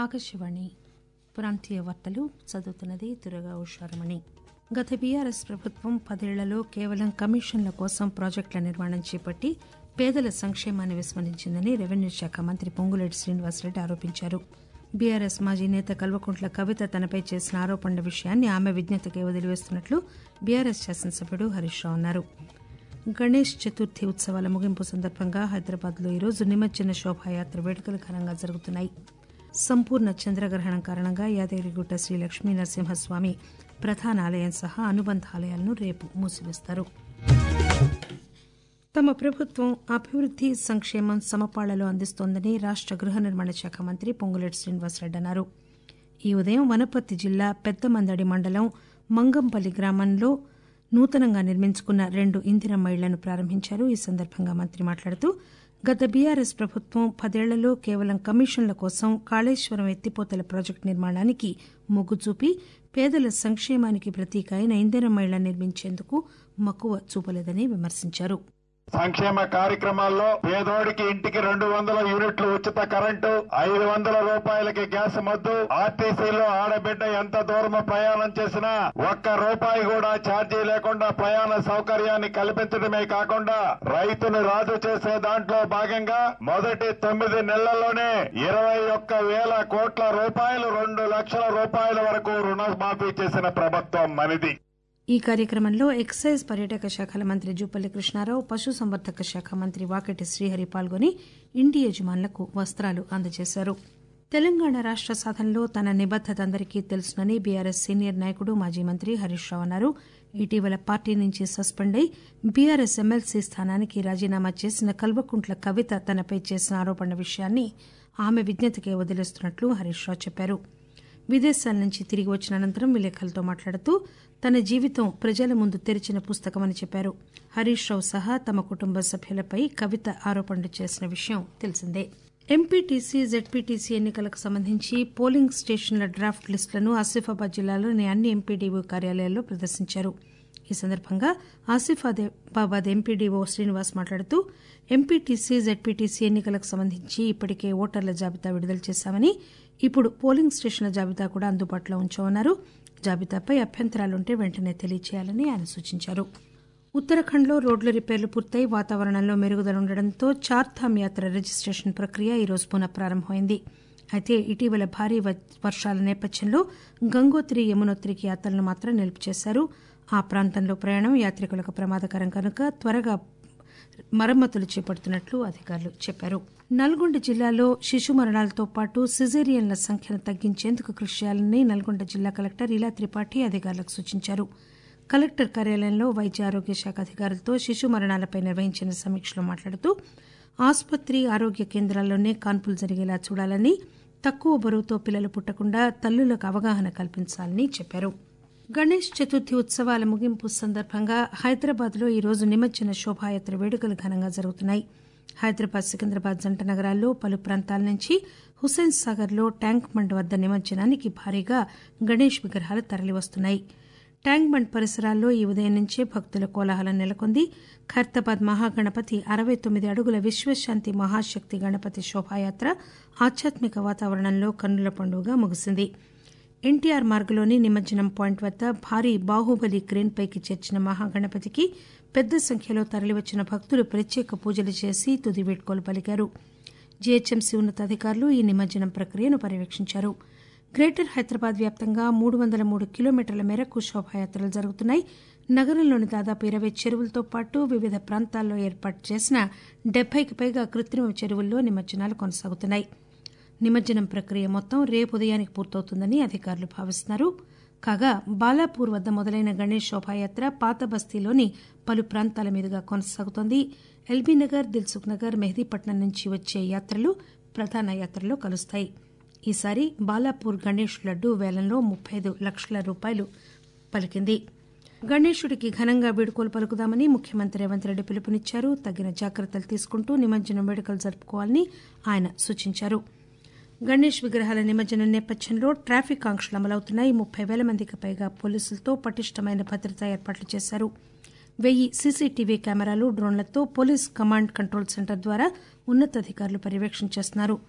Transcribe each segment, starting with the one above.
ఆకాశవాణి ప్రాంతీయ వార్తలు చదువుతున్నది దురగా ఉషారమణి గత బీఆర్ఎస్ ప్రభుత్వం పదేళ్లలో కేవలం కమిషన్ల కోసం ప్రాజెక్టుల నిర్మాణం చేపట్టి పేదల సంక్షేమాన్ని విస్మరించిందని రెవెన్యూ శాఖ మంత్రి పొంగులేటి శ్రీనివాసరెడ్డి ఆరోపించారు బీఆర్ఎస్ మాజీ నేత కల్వకుంట్ల కవిత తనపై చేసిన ఆరోపణల విషయాన్ని ఆమె విజ్ఞతకే వదిలివేస్తున్నట్లు బీఆర్ఎస్ శాసనసభ్యుడు హరీష్ రావు అన్నారు గణేష్ చతుర్థి ఉత్సవాల ముగింపు సందర్భంగా హైదరాబాద్లో ఈరోజు నిమజ్జన శోభాయాత్ర వేడుకలు ఘనంగా జరుగుతున్నాయి సంపూర్ణ చంద్రగ్రహణం కారణంగా యాదగిరిగుట్ట శ్రీ లక్ష్మీ నరసింహస్వామి ప్రధాన ఆలయం సహా అనుబంధ ఆలయాలను రేపు మూసివేస్తారు తమ ప్రభుత్వం అభివృద్ది సంక్షేమం సమపాళ్లలో అందిస్తోందని రాష్ట గృహ నిర్మాణ శాఖ మంత్రి పొంగులేటి శ్రీనివాసరెడ్డి అన్నారు ఈ ఉదయం వనపర్తి జిల్లా పెద్దమందడి మండలం మంగంపల్లి గ్రామంలో నూతనంగా నిర్మించుకున్న రెండు ఇందిరమ్మ ఇళ్లను ప్రారంభించారు ఈ సందర్భంగా మంత్రి మాట్లాడుతూ గత బీఆర్ఎస్ ప్రభుత్వం పదేళ్లలో కేవలం కమిషన్ల కోసం కాళేశ్వరం ఎత్తిపోతల ప్రాజెక్టు నిర్మాణానికి మొగ్గు చూపి పేదల సంక్షేమానికి ప్రతీక అయిన ఇందిరమ్మ ఇళ్లను నిర్మించేందుకు మక్కువ చూపలేదని విమర్శించారు సంక్షేమ కార్యక్రమాల్లో పేదోడికి ఇంటికి రెండు వందల యూనిట్లు ఉచిత కరెంటు ఐదు వందల రూపాయలకి గ్యాస్ మద్దు ఆర్టీసీలో ఆడబిడ్డ ఎంత దూరం ప్రయాణం చేసినా ఒక్క రూపాయి కూడా ఛార్జీ లేకుండా ప్రయాణ సౌకర్యాన్ని కల్పించడమే కాకుండా రైతును రాజు చేసే దాంట్లో భాగంగా మొదటి తొమ్మిది నెలల్లోనే ఇరవై ఒక్క వేల కోట్ల రూపాయలు రెండు లక్షల రూపాయల వరకు రుణమాఫీ చేసిన ప్రభుత్వం మనది ఈ కార్యక్రమంలో ఎక్సైజ్ పర్యాటక శాఖల మంత్రి జూపల్లి కృష్ణారావు పశుసంవర్ధక శాఖ మంత్రి వాకటి శ్రీహరి పాల్గొని ఇంటి యజమానులకు వస్త్రాలు అందజేశారు తెలంగాణ రాష్ట సాధనలో తన నిబద్దత అందరికీ తెలుసునని బీఆర్ఎస్ సీనియర్ నాయకుడు మాజీ మంత్రి హరీష్ రావు అన్నారు ఇటీవల పార్టీ నుంచి సస్పెండ్ అయి బీఆర్ఎస్ ఎమ్మెల్సీ స్థానానికి రాజీనామా చేసిన కల్వకుంట్ల కవిత తనపై చేసిన ఆరోపణల విషయాన్ని ఆమె విజ్ఞతకే వదిలేస్తున్నట్లు హరీష్ రావు చెప్పారు విదేశాల నుంచి తిరిగి వచ్చిన అనంతరం విలేకరులతో మాట్లాడుతూ తన జీవితం ప్రజల ముందు తెరిచిన పుస్తకమని చెప్పారు హరీష్ రావు సహా తమ కుటుంబ సభ్యులపై కవిత ఆరోపణలు చేసిన విషయం తెలిసిందే ఎంపీటీసీ జెడ్పీటీసీ ఎన్నికలకు సంబంధించి పోలింగ్ స్టేషన్ల డ్రాఫ్ట్ లిస్టులను ఆసిఫాబాద్ జిల్లాలోని అన్ని ఎంపీడీఓ కార్యాలయాల్లో ప్రదర్శించారు ఈ సందర్భంగా ఆసిఫాబాద్ ఎంపీడీఓ శ్రీనివాస్ మాట్లాడుతూ ఎంపీటీసీ జెడ్పీటీసీ ఎన్నికలకు సంబంధించి ఇప్పటికే ఓటర్ల జాబితా విడుదల చేశామని ఇప్పుడు పోలింగ్ స్టేషన్ల జాబితా కూడా అందుబాటులో ఉంచామన్నారు జాబితాపై అభ్యంతరాలుంటే వెంటనే తెలియచేయాలని ఆయన సూచించారు ఉత్తరాఖండ్లో రోడ్ల రిపేర్లు పూర్తయి వాతావరణంలో మెరుగుదల ఉండడంతో చార్ధామ్ యాత్ర రిజిస్టేషన్ ప్రక్రియ ఈరోజు పునః ప్రారంభమైంది అయితే ఇటీవల భారీ వర్షాల నేపథ్యంలో గంగోత్రి యమునోత్రికి యాత్రలను మాత్రం నిలుపు చేశారు ఆ ప్రాంతంలో ప్రయాణం యాత్రికులకు ప్రమాదకరం కనుక త్వరగా మరమ్మతులు చేపడుతున్నట్లు అధికారులు చెప్పారు నల్గొండ జిల్లాలో శిశు మరణాలతో పాటు సిజేరియన్ల సంఖ్యను తగ్గించేందుకు కృషి చేయాలని నల్గొండ జిల్లా కలెక్టర్ ఇలా త్రిపాఠి అధికారులకు సూచించారు కలెక్టర్ కార్యాలయంలో వైద్య ఆరోగ్య శాఖ అధికారులతో శిశు మరణాలపై నిర్వహించిన సమీక్షలో మాట్లాడుతూ ఆసుపత్రి ఆరోగ్య కేంద్రాల్లోనే కాన్పులు జరిగేలా చూడాలని తక్కువ బరువుతో పిల్లలు పుట్టకుండా తల్లులకు అవగాహన కల్పించాలని చెప్పారు గణేష్ చతుర్థి ఉత్సవాల ముగింపు సందర్భంగా హైదరాబాద్ లో ఈరోజు నిమజ్జన శోభాయాత్ర వేడుకలు ఘనంగా జరుగుతున్నాయి హైదరాబాద్ సికింద్రాబాద్ జంట నగరాల్లో పలు ప్రాంతాల నుంచి హుస్సేన్ సాగర్ లో ట్యాంక్ బండ్ వద్ద నిమజ్జనానికి భారీగా గణేష్ విగ్రహాలు తరలివస్తున్నాయి ట్యాంక్ బండ్ పరిసరాల్లో ఈ ఉదయం నుంచే భక్తుల కోలాహలం నెలకొంది ఖైరతాబాద్ మహాగణపతి అరవై తొమ్మిది అడుగుల విశ్వశాంతి మహాశక్తి గణపతి శోభాయాత్ర ఆధ్యాత్మిక వాతావరణంలో కన్నుల పండుగగా ముగిసింది ఎన్టీఆర్ మార్గులోని నిమజ్జనం పాయింట్ వద్ద భారీ బాహుబలి క్రేన్ పైకి చేర్చిన మహాగణపతికి పెద్ద సంఖ్యలో తరలివచ్చిన భక్తులు ప్రత్యేక పూజలు చేసి తుది వీడ్కోలు పలికారు జీహెచ్ఎంసీ ఉన్నతాధికారులు ఈ నిమజ్జనం ప్రక్రియను పర్యవేక్షించారు గ్రేటర్ హైదరాబాద్ వ్యాప్తంగా మూడు వందల మూడు కిలోమీటర్ల మేరకు శోభాయాత్రలు జరుగుతున్నాయి నగరంలోని దాదాపు ఇరవై చెరువులతో పాటు వివిధ ప్రాంతాల్లో ఏర్పాటు చేసిన డెబ్బైకి పైగా కృత్రిమ చెరువుల్లో నిమజ్జనాలు కొనసాగుతున్నాయి నిమజ్జనం ప్రక్రియ మొత్తం రేపు ఉదయానికి పూర్తవుతుందని అధికారులు భావిస్తున్నారు కాగా బాలాపూర్ వద్ద మొదలైన గణేష్ శోభాయాత్ర పాత బస్తీలోని పలు ప్రాంతాల మీదుగా కొనసాగుతోంది ఎల్బీనగర్ దిల్సుఖ్ నగర్ మెహదీపట్నం నుంచి వచ్చే యాత్రలు ప్రధాన యాత్రలో కలుస్తాయి ఈసారి బాలాపూర్ గణేష్ లడ్డూ వేలంలో ముప్పై ఐదు లక్షల రూపాయలు పలికింది గణేశుడికి ఘనంగా వేడుకలు పలుకుదామని ముఖ్యమంత్రి రేవంత్ రెడ్డి పిలుపునిచ్చారు తగిన జాగ్రత్తలు తీసుకుంటూ నిమజ్జనం వేడుకలు జరుపుకోవాలని ఆయన సూచించారు గణేష్ విగ్రహాల నిమజ్జనం నేపథ్యంలో ట్రాఫిక్ ఆంక్షలు అమలవుతున్నాయి ముప్పై వేల మందికి పైగా పోలీసులతో పటిష్టమైన భద్రతా ఏర్పాట్లు చేశారు వెయ్యి సీసీటీవీ కెమెరాలు డ్రోన్లతో పోలీస్ కమాండ్ కంట్రోల్ సెంటర్ ద్వారా ఉన్నతాధికారులు పర్యవేక్షణ చేస్తున్నారు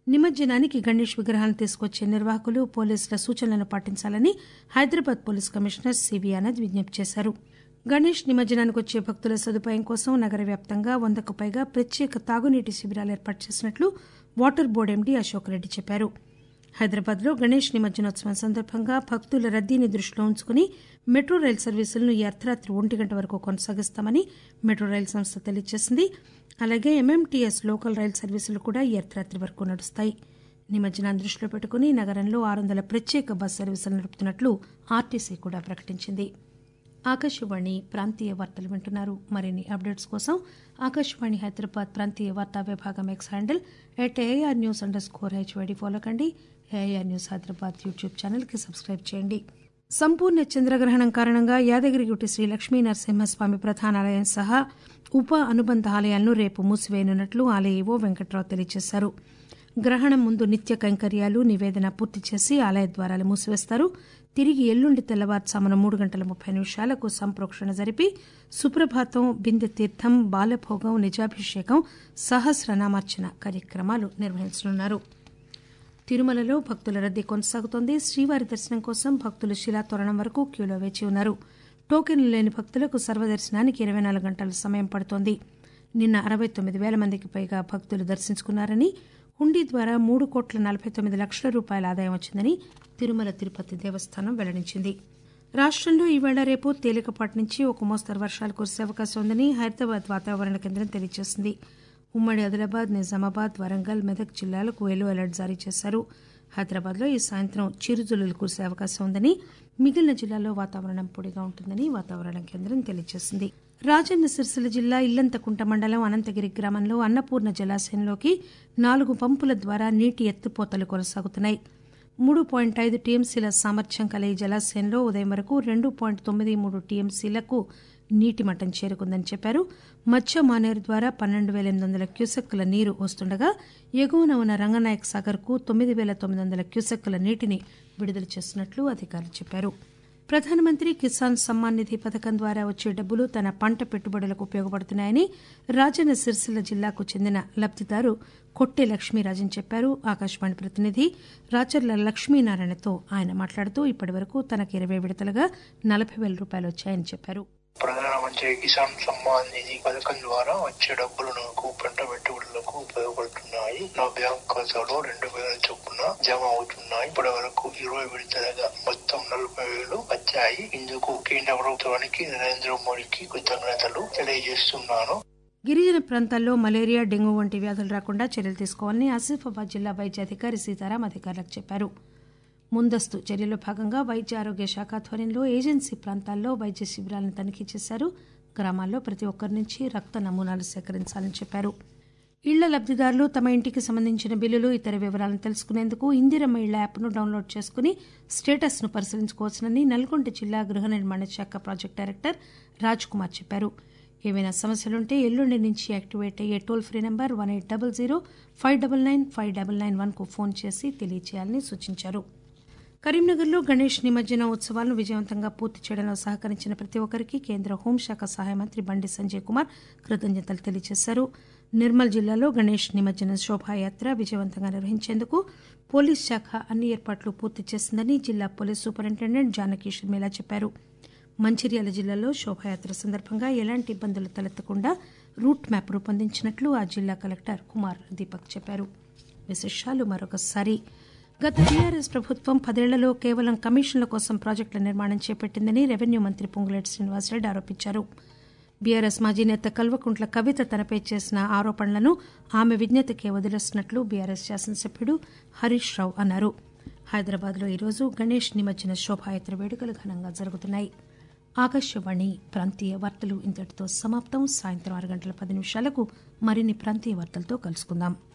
నిమజ్జనానికి గణేష్ విగ్రహాలను తీసుకొచ్చే నిర్వాహకులు పోలీసుల సూచనలను పాటించాలని Hyderabad police commissioner CV Anand విజ్ఞప్తి చేశారు గణేష్ నిమజ్జనానికి వచ్చే భక్తుల సదుపాయం కోసం నగర వ్యాప్తంగా వందకు పైగా ప్రత్యేక తాగునీటి శిబిరాలు ఏర్పాటు చేసినట్లు water board MD Ashok Reddy చెప్పారు హైదరాబాద్ లో గణేష్ నిమజ్జనోత్సవం సందర్భంగా భక్తుల రద్దీని దృష్టిలో ఉంచుకుని మెట్రో రైలు సర్వీసులను ఈ అర్ధరాత్రి ఒంటి గంట వరకు కొనసాగిస్తామని మెట్రో రైలు సంస్థ తెలియజేసింది అలాగే ఎంఎంటీఎస్ లోకల్ రైలు సర్వీసులు కూడా ఈ అర్ధరాత్రి వరకు నడుస్తాయి నిమజ్జనాన్ని దృష్టిలో పెట్టుకుని నగరంలో ఆరు వందల ప్రత్యేక బస్ సర్వీసులు నడుపుతున్నట్లు ఆర్టీసీ కూడా ప్రకటించింది ఆకాశవాణి ప్రాంతీయ వార్తలు వింటున్నారు మరిన్ని అప్డేట్స్ కోసం ఆకాశవాణి హైదరాబాద్ ప్రాంతీయ వార్తా విభాగం X handle at AR news underscore HYD follow కండి ఏఆర్ న్యూస్ హైదరాబాద్ యూట్యూబ్ ఛానల్కి సబ్స్క్రైబ్ చేయండి సంపూర్ణ చంద్రగ్రహణం కారణంగా యాదగిరిగుట్టి శ్రీ లక్ష్మీ నరసింహస్వామి ప్రధాన ఆలయం సహా ఉప అనుబంధ ఆలయాలను రేపు మూసివేయనున్నట్లు ఆలయ ఈవో వెంకట్రావు తెలియజేశారు గ్రహణం ముందు నిత్య కైంకర్యాలు నివేదన పూర్తి చేసి ఆలయ ద్వారాలు మూసివేస్తారు తిరిగి ఎల్లుండి తెల్లవారుజామున మూడు గంటల ముప్పై నిమిషాలకు సంప్రోక్షణ జరిపి సుప్రభాతం బిందె తీర్థం బాలభోగం నిజాభిషేకం సహస్రనామార్చన కార్యక్రమాలు నిర్వహించనున్నారు తిరుమలలో భక్తుల రద్దీ కొనసాగుతోంది శ్రీవారి దర్శనం కోసం భక్తులు శిలాతోరణం వరకు క్యూలో వేచి ఉన్నారు టోకెన్లు లేని భక్తులకు సర్వదర్శనానికి ఇరవై నాలుగు గంటల సమయం పడుతోంది నిన్న అరవై తొమ్మిది వేల మందికి పైగా భక్తులు దర్శించుకున్నారని హుండీ ద్వారా మూడు కోట్ల నలభై తొమ్మిది లక్షల రూపాయల ఆదాయం వచ్చిందని తిరుమల తిరుపతి దేవస్థానం వెల్లడించింది రాష్టంలో ఈవేళ రేపు తేలికపాటి నుంచి ఒక మోస్తరు వర్షాలు కురిసే అవకాశం ఉందని హైదరాబాద్ వాతావరణ కేంద్రం తెలియజేసింది ఉమ్మడి ఆదిలాబాద్ నిజామాబాద్ వరంగల్ మెదక్ జిల్లాలకు ఎల్లో అలర్ట్ జారీ చేశారు హైదరాబాద్ లో ఈ సాయంత్రం చిరుజల్లులు కురిసే అవకాశం ఉందని మిగిలిన జిల్లాల్లో వాతావరణం పొడిగా ఉంటుందని వాతావరణ కేంద్రం తెలియజేసింది రాజన్న సిరిసిల్ల జిల్లా ఇల్లంతకుంట మండలం అనంతగిరి గ్రామంలో అన్నపూర్ణ జలాశయంలోకి నాలుగు పంపుల ద్వారా నీటి ఎత్తిపోతలు కొనసాగుతున్నాయి మూడు పాయింట్ ఐదు టీఎంసీల సామర్థ్యం కల ఈ జలాశయంలో ఉదయం వరకు రెండు పాయింట్ తొమ్మిది మూడు టీఎంసీలకు నీటి మట్టం చేరుకుందని చెప్పారు మత్స్య మానేరు ద్వారా పన్నెండు వేల ఎనిమిది వందల క్యూసెక్కుల నీరు వస్తుండగా ఎగువన ఉన్న రంగనాయక్ సాగర్ కు తొమ్మిది వేల తొమ్మిది వందల క్యూసెక్కుల నీటిని విడుదల చేస్తున్నట్లు అధికారులు చెప్పారు ప్రధానమంత్రి కిసాన్ సమ్మాన్ నిధి పథకం ద్వారా వచ్చే డబ్బులు తన పంట పెట్టుబడులకు ఉపయోగపడుతున్నాయని రాజన్న సిరిసిల్ల జిల్లాకు చెందిన లబ్దిదారు కొట్టె లక్ష్మీరాజన్ చెప్పారు ఆకాశవాణి ప్రతినిధి రాచర్ల లక్ష్మీనారాయణతో ఆయన మాట్లాడుతూ ఇప్పటి వరకు తనకు ఇరవై విడతలుగా నలభై వేల రూపాయలు వచ్చాయని చెప్పారు ప్రధానమంత్రి కిసాన్ సమ్మాన్ నిధి పథకం ద్వారా వచ్చే డబ్బులు నాకు పంట పెట్టుబడులకు ఉపయోగపడుతున్నాయి నా బ్యాంక్ ఖాతాలో రెండు వేల చొప్పున జమ అవుతున్నాయి ఇప్పటి వరకు ఇరవై విడతలుగా మొత్తం నలభై వేలు వచ్చాయి ఇందుకు కేంద్ర ప్రభుత్వానికి నరేంద్ర మోడీకి కృతజ్ఞతలు తెలియజేస్తున్నాను గిరిజన ప్రాంతాల్లో మలేరియా డెంగూ వంటి వ్యాధులు రాకుండా చర్యలు తీసుకోవాలని ఆసిఫాబాద్ జిల్లా వైద్య అధికారి సీతారాం అధికారులకు చెప్పారు ముందస్తు చర్యల్లో భాగంగా వైద్య ఆరోగ్య శాఖ ఆధ్వర్యంలో ఏజెన్సీ ప్రాంతాల్లో వైద్య శిబిరాలను తనిఖీ చేశారు గ్రామాల్లో ప్రతి ఒక్కరి నుంచి రక్త నమూనాలు సేకరించాలని చెప్పారు ఇళ్ల లబ్దిదారులు తమ ఇంటికి సంబంధించిన బిల్లులు ఇతర వివరాలను తెలుసుకునేందుకు ఇందిరమ్మ ఇళ్ల యాప్ను డౌన్లోడ్ చేసుకుని స్టేటస్ను పరిశీలించుకోవచ్చునని నల్గొండ జిల్లా గృహ నిర్మాణ శాఖ ప్రాజెక్టు డైరెక్టర్ రాజ్ కుమార్ చెప్పారు ఏవైనా సమస్యలుంటే ఎల్లుండి నుంచి యాక్టివేట్ అయ్యే toll free number one eight double zero five double nine five double nine one కు ఫోన్ చేసి తెలియచేయాలని సూచించారు కరీంనగర్లో గణేష్ నిమజ్జన ఉత్సవాలను విజయవంతంగా పూర్తి చేయడంలో సహకరించిన ప్రతి ఒక్కరికి కేంద్ర హోంశాఖ సహాయ మంత్రి బండి సంజయ్ కుమార్ కృతజ్ఞతలు తెలియజేశారు నిర్మల్ జిల్లాలో గణేష్ నిమజ్జన శోభాయాత్ర విజయవంతంగా నిర్వహించేందుకు పోలీస్ శాఖ అన్ని ఏర్పాట్లు పూర్తి చేసిందని జిల్లా పోలీస్ సూపరింటెండెంట్ జానకి షర్మిల చెప్పారు మంచిర్యాల జిల్లాలో శోభాయాత్ర సందర్భంగా ఎలాంటి ఇబ్బందులు తలెత్తకుండా రూట్ మ్యాప్ రూపొందించినట్లు ఆ జిల్లా కలెక్టర్ కుమార్ దీపక్ చెప్పారు విశేషాలు మరొకసారి గత టీఆర్ఎస్ ప్రభుత్వం పదేళ్లలో కేవలం కమిషన్ల కోసం ప్రాజెక్టుల నిర్మాణం చేపట్టిందని రెవెన్యూ మంత్రి పొంగులేటి శ్రీనివాసరెడ్డి ఆరోపించారు బీఆర్ఎస్ మాజీ నేత కల్వకుంట్ల కవిత తనపై చేసిన ఆరోపణలను ఆమె విజ్ఞతకే వదిలేస్తున్నట్లు బీఆర్ఎస్ శాసనసభ్యుడు హరీష్ రావు అన్నారు హైదరాబాద్లో ఈరోజు గణేష్ నిమజ్జన శోభాయాత్ర వేడుకలు ఘనంగా జరుగుతున్నాయి ఆకాశవాణి ప్రాంతీయ వార్తలు ఇంతటితో సమాప్తం సాయంత్రం ఆరు గంటల పది నిమిషాలకు మరిన్ని ప్రాంతీయ వార్తలతో కలుసుకుందాం